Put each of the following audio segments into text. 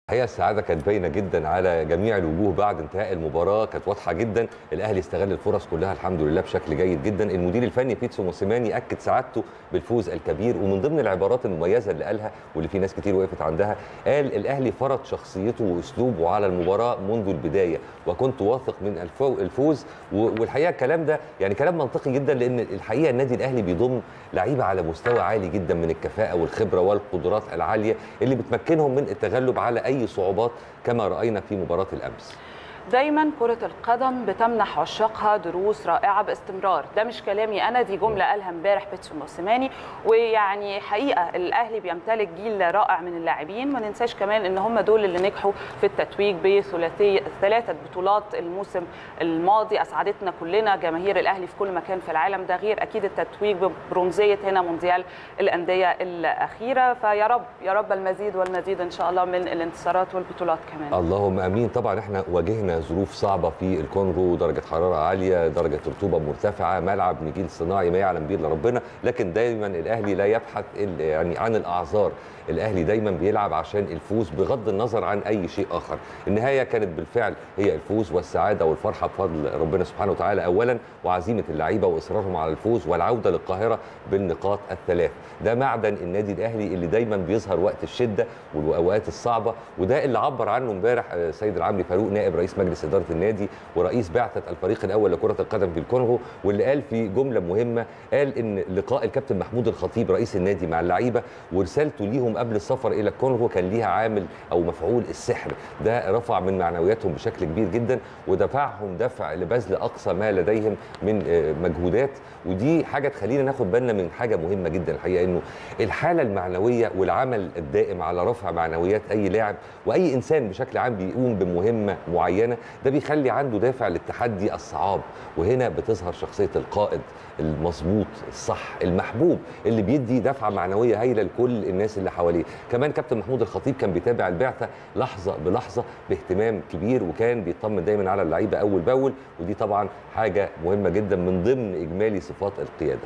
الحقيقه السعاده كانت باينه جدا على جميع الوجوه بعد انتهاء المباراه كانت واضحه جدا الاهلي استغل الفرص كلها الحمد لله بشكل جيد جدا المدير الفني بيتسو موسيماني اكد سعادته بالفوز الكبير ومن ضمن العبارات المميزه اللي قالها واللي في ناس كتير وقفت عندها قال الاهلي فرض شخصيته واسلوبه على المباراه منذ البدايه وكنت واثق من الفوز والحقيقه الكلام ده يعني كلام منطقي جدا لان الحقيقه النادي الاهلي بيضم لعيبه على مستوى عالي جدا من الكفاءه والخبره والقدرات العاليه اللي بتمكنهم من التغلب على اي صعوبات كما راينا في مباراه الامس دايما كرة القدم بتمنح عشاقها دروس رائعة باستمرار ده مش كلامي أنا دي جملة قالها امبارح بيتسو موسيماني ويعني حقيقة الأهلي بيمتلك جيل رائع من اللاعبين ما ننساش كمان إن هم دول اللي نجحوا في التتويج بثلاثية ثلاثة بطولات الموسم الماضي أسعدتنا كلنا جماهير الأهلي في كل مكان في العالم ده غير أكيد التتويج ببرونزية هنا مونديال الأندية الأخيرة فيا رب يا رب المزيد والمزيد إن شاء الله من الانتصارات والبطولات كمان اللهم امين طبعا احنا واجهنا ظروف صعبه في الكونغو درجه حراره عاليه درجه رطوبه مرتفعه ملعب نجيل صناعي ما يعلم به الا ربنا لكن دايما الاهلي لا يبحث يعني عن الاعذار الاهلي دايما بيلعب عشان الفوز بغض النظر عن اي شيء اخر النهايه كانت بالفعل هي الفوز والسعاده والفرحه بفضل ربنا سبحانه وتعالى اولا وعزيمه اللعيبه واصرارهم على الفوز والعوده للقاهره بالنقاط الثلاث ده معدن النادي الاهلي اللي دايما بيظهر وقت الشده والاوقات الصعبه وده اللي عبر عنه امبارح سيد العمري فاروق نائب رئيس مجلس اداره النادي ورئيس بعثه الفريق الاول لكره القدم في الكونغو واللي قال في جمله مهمه قال ان لقاء الكابتن محمود الخطيب رئيس النادي مع اللعيبه ورسالته ليهم قبل السفر الى الكونغو كان ليها عامل او مفعول السحر ده رفع من معنوياتهم بشكل كبير جدا ودفعهم دفع لبذل اقصى ما لديهم من مجهودات ودي حاجه تخلينا ناخد بالنا من حاجه مهمه جدا الحقيقه انه الحاله المعنويه والعمل الدائم على رفع معنويات اي لاعب واي انسان بشكل عام بيقوم بمهمه معينه ده بيخلي عنده دافع للتحدي الصعاب وهنا بتظهر شخصيه القائد المظبوط الصح المحبوب اللي بيدي دفعه معنويه هايله لكل الناس اللي حواليه كمان كابتن محمود الخطيب كان بيتابع البعثه لحظه بلحظه باهتمام كبير وكان بيطمن دايما على اللعيبه اول باول ودي طبعا حاجه مهمه جدا من ضمن اجمالي صفات القياده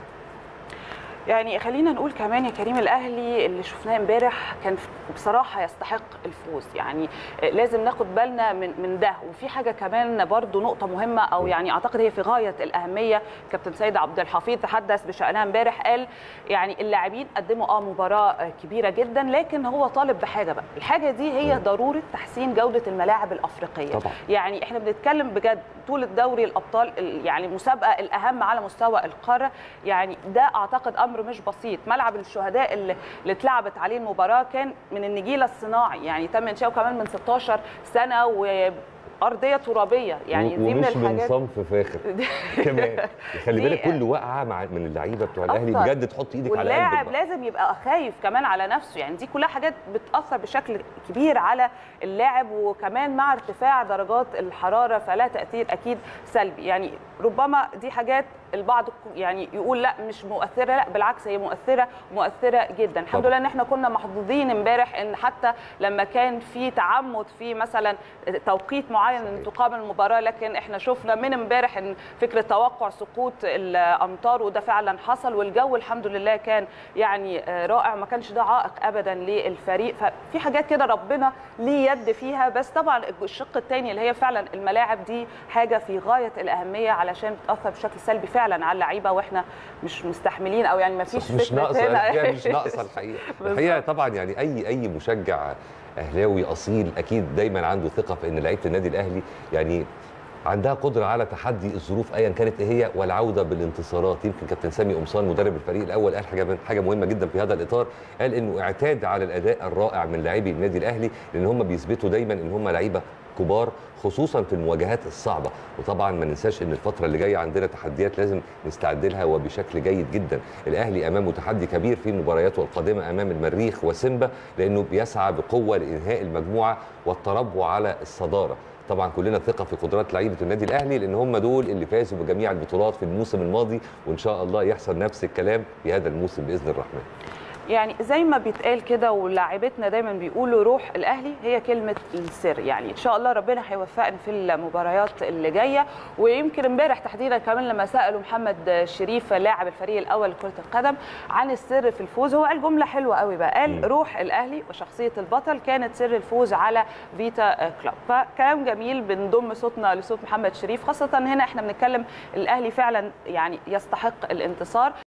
يعني خلينا نقول كمان يا كريم الاهلي اللي شفناه امبارح كان بصراحه يستحق الفوز يعني لازم ناخد بالنا من من ده وفي حاجه كمان برضو نقطه مهمه او يعني اعتقد هي في غايه الاهميه كابتن سيد عبد الحفيظ تحدث بشانها امبارح قال يعني اللاعبين قدموا اه مباراه كبيره جدا لكن هو طالب بحاجه بقى الحاجه دي هي ضروره تحسين جوده الملاعب الافريقيه طبعا. يعني احنا بنتكلم بجد طول الدوري الابطال يعني المسابقه الاهم على مستوى القاره يعني ده اعتقد امر مش بسيط ملعب الشهداء اللي, اللي اتلعبت عليه المباراه كان من النجيل الصناعي يعني تم انشاؤه كمان من 16 سنه و ارضيه ترابيه يعني دي من الحاجات من صنف فاخر كمان خلي بالك كل وقعه مع من اللعيبه بتوع الاهلي بجد تحط ايدك على قلبك واللاعب لازم يبقى خايف كمان على نفسه يعني دي كلها حاجات بتاثر بشكل كبير على اللاعب وكمان مع ارتفاع درجات الحراره فلا تاثير اكيد سلبي يعني ربما دي حاجات البعض يعني يقول لا مش مؤثره لا بالعكس هي مؤثره مؤثره جدا الحمد لله ان احنا كنا محظوظين امبارح ان حتى لما كان في تعمد في مثلا توقيت معين ان تقام المباراه لكن احنا شفنا من امبارح ان فكره توقع سقوط الامطار وده فعلا حصل والجو الحمد لله كان يعني رائع ما كانش ده عائق ابدا للفريق ففي حاجات كده ربنا ليه يد فيها بس طبعا الشق الثاني اللي هي فعلا الملاعب دي حاجه في غايه الاهميه علشان بتاثر بشكل سلبي فعلا على اللعيبه واحنا مش مستحملين او يعني ما فيش مش ناقصه يعني مش ناقصه الحقيقه الحقيقه طبعا يعني اي اي مشجع اهلاوي اصيل اكيد دايما عنده ثقه في ان لعيبه النادي الاهلي يعني عندها قدره على تحدي الظروف ايا كانت ايه هي والعوده بالانتصارات يمكن كابتن سامي قمصان مدرب الفريق الاول قال حاجه حاجه مهمه جدا في هذا الاطار قال انه اعتاد على الاداء الرائع من لاعبي النادي الاهلي لان هم بيثبتوا دايما ان هم لعيبه كبار خصوصا في المواجهات الصعبه وطبعا ما ننساش ان الفتره اللي جايه عندنا تحديات لازم نستعد لها وبشكل جيد جدا الاهلي امامه تحدي كبير في مبارياته القادمه امام المريخ وسيمبا لانه بيسعى بقوه لانهاء المجموعه والتربع على الصداره طبعا كلنا ثقه في قدرات لعيبه النادي الاهلي لان هم دول اللي فازوا بجميع البطولات في الموسم الماضي وان شاء الله يحصل نفس الكلام في هذا الموسم باذن الرحمن يعني زي ما بيتقال كده ولاعيبتنا دايما بيقولوا روح الاهلي هي كلمه السر يعني ان شاء الله ربنا هيوفقنا في المباريات اللي جايه ويمكن امبارح تحديدا كمان لما سالوا محمد شريف لاعب الفريق الاول لكره القدم عن السر في الفوز هو قال جمله حلوه قوي بقى قال مم. روح الاهلي وشخصيه البطل كانت سر الفوز على فيتا كلوب فكلام جميل بنضم صوتنا لصوت محمد شريف خاصه هنا احنا بنتكلم الاهلي فعلا يعني يستحق الانتصار